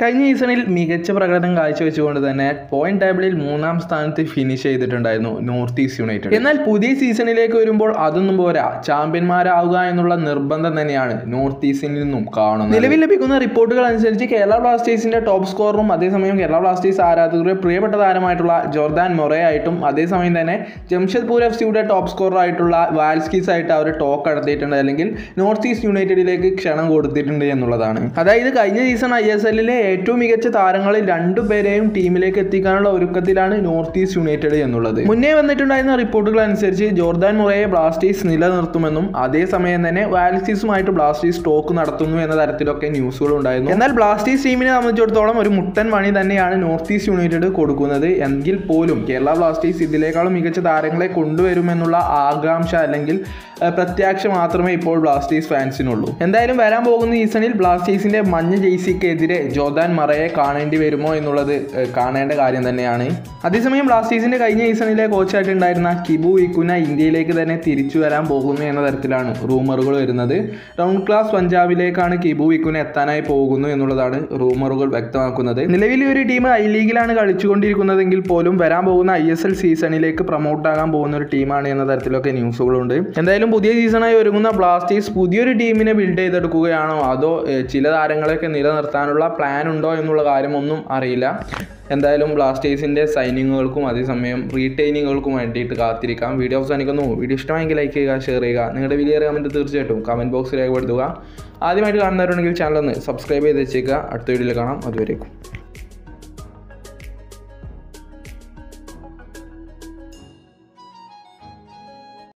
കഴിഞ്ഞ സീസണിൽ മികച്ച പ്രകടനം കാഴ്ചവെച്ചുകൊണ്ട് തന്നെ പോയിന്റ് ടേബിളിൽ മൂന്നാം സ്ഥാനത്ത് ഫിനിഷ് ചെയ്തിട്ടുണ്ടായിരുന്നു നോർത്ത് ഈസ്റ്റ് യുണൈറ്റഡ് എന്നാൽ പുതിയ സീസണിലേക്ക് വരുമ്പോൾ അതൊന്നും പോരാ ചാമ്പ്യന്മാരാവുക എന്നുള്ള നിർബന്ധം തന്നെയാണ് നോർത്ത് ഈസ്റ്റിൽ നിന്നും കാണുന്നത് നിലവിൽ ലഭിക്കുന്ന റിപ്പോർട്ടുകൾ അനുസരിച്ച് കേരള ബ്ലാസ്റ്റേഴ്സിന്റെ ടോപ്പ് സ്കോററും അതേസമയം കേരള ബ്ലാസ്റ്റേഴ്സ് ആരാധകരുടെ പ്രിയപ്പെട്ട താരമായിട്ടുള്ള ജോർദാൻ മൊറയായിട്ടും അതേസമയം തന്നെ ജംഷഡ്പൂർ എഫ് സിയുടെ ടോപ്പ് സ്കോറർ ആയിട്ടുള്ള വാൽസ്കീസ് ആയിട്ട് അവർ ടോക്ക് നടത്തിയിട്ടുണ്ട് അല്ലെങ്കിൽ നോർത്ത് ഈസ്റ്റ് യുണൈറ്റഡിലേക്ക് ക്ഷണം കൊടുത്തിട്ടുണ്ട് എന്നുള്ളതാണ് അതായത് കഴിഞ്ഞ സീസൺ ഐ എസ് എല്ലിലെ ഏറ്റവും മികച്ച താരങ്ങളിൽ രണ്ടുപേരെയും ടീമിലേക്ക് എത്തിക്കാനുള്ള ഒരുക്കത്തിലാണ് നോർത്ത് ഈസ്റ്റ് യുണൈറ്റഡ് എന്നുള്ളത് മുന്നേ വന്നിട്ടുണ്ടായിരുന്ന റിപ്പോർട്ടുകൾ അനുസരിച്ച് ജോർദാൻ മുറയെ ബ്ലാസ്റ്റേഴ്സ് നിലനിർത്തുമെന്നും അതേസമയം തന്നെ വാൽസീസുമായിട്ട് ബ്ലാസ്റ്റേഴ്സ് ടോക്ക് നടത്തുന്നു എന്ന തരത്തിലൊക്കെ ന്യൂസുകൾ ഉണ്ടായിരുന്നു എന്നാൽ ബ്ലാസ്റ്റേഴ്സ് ടീമിനെ സംബന്ധിച്ചിടത്തോളം ഒരു മുട്ടൻ പണി തന്നെയാണ് നോർത്ത് ഈസ്റ്റ് യുണൈറ്റഡ് കൊടുക്കുന്നത് എങ്കിൽ പോലും കേരള ബ്ലാസ്റ്റേഴ്സ് ഇതിനേക്കാളും മികച്ച താരങ്ങളെ കൊണ്ടുവരുമെന്നുള്ള ആകാംക്ഷ അല്ലെങ്കിൽ ഏഹ്, പ്രത്യാശ മാത്രമേ ഇപ്പോൾ ബ്ലാസ്റ്റേഴ്സ് ഫാൻസിനുള്ളൂ എന്തായാലും വരാൻ പോകുന്ന സീസണിൽ ബ്ലാസ്റ്റേഴ്സിന്റെ മഞ്ഞ ജെയ്സിക്കെതിരെ ജോർദാൻ മറയെ കാണേണ്ടി വരുമോ എന്നുള്ളത് ഏഹ്, കാണേണ്ട കാര്യം തന്നെയാണ് അതേസമയം ബ്ലാസ്റ്റേഴ്സിന്റെ കഴിഞ്ഞ സീസണിലെ കോച്ചായിട്ടുണ്ടായിരുന്ന കിബു ഇക്കുന ഇന്ത്യയിലേക്ക് തന്നെ തിരിച്ചു വരാൻ പോകുന്നു എന്ന തരത്തിലാണ് റൂമറുകൾ വരുന്നത് റൗണ്ട് ക്ലാസ് പഞ്ചാബിലേക്കാണ് കിബു ഇക്കുന എത്താനായി പോകുന്നു എന്നുള്ളതാണ് റൂമറുകൾ വ്യക്തമാക്കുന്നത് നിലവിൽ ഈ ഒരു ടീം ഐ ലീഗിലാണ് കളിച്ചുകൊണ്ടിരിക്കുന്നതെങ്കിൽ പോലും വരാൻ പോകുന്ന ഐ എസ് എൽ സീസണിലേക്ക് പ്രൊമോട്ട് ആകാൻ പോകുന്ന ഒരു ടീമാണ് എന്ന തരത്തിലൊക്കെ ന്യൂസുകളുണ്ട് എന്തായാലും പുതിയ സീസണായി ഒരുങ്ങുന്ന ബ്ലാസ്റ്റേഴ്സ് പുതിയൊരു ടീമിനെ ബിൽഡ് ചെയ്തെടുക്കുകയാണോ അതോ ഏഹ്, ചില താരങ്ങളെയൊക്കെ നിലനിർത്താനുള്ള പ്ലാൻ ഉണ്ടോ എന്നുള്ള കാര്യമൊന്നും അറിയില്ല എന്തായാലും ബ്ലാസ്റ്റേഴ്സിൻ്റെ സൈനിങ്ങുകൾക്കും അതേസമയം റീറ്റെയിനിങ്ങുകൾക്കും വേണ്ടിയിട്ട് കാത്തിരിക്കാം വീഡിയോ അവസാനിക്കുന്നു വീഡിയോ ഇഷ്ടമായെങ്കിൽ ലൈക്ക് ചെയ്യുക ഷെയർ ചെയ്യുക നിങ്ങളുടെ വലിയ കമൻറ്റ് തീർച്ചയായിട്ടും കമൻറ്റ് ബോക്സിൽ രേഖപ്പെടുത്തുക ആദ്യമായിട്ട് കാണുന്നവരുണ്ടെങ്കിൽ ചാനൽ ഒന്ന് സബ്സ്ക്രൈബ് ചെയ്ത് വെച്ചേക്കുക അടുത്ത വീഡിയോയിൽ കാണാം അതുവരേക്കും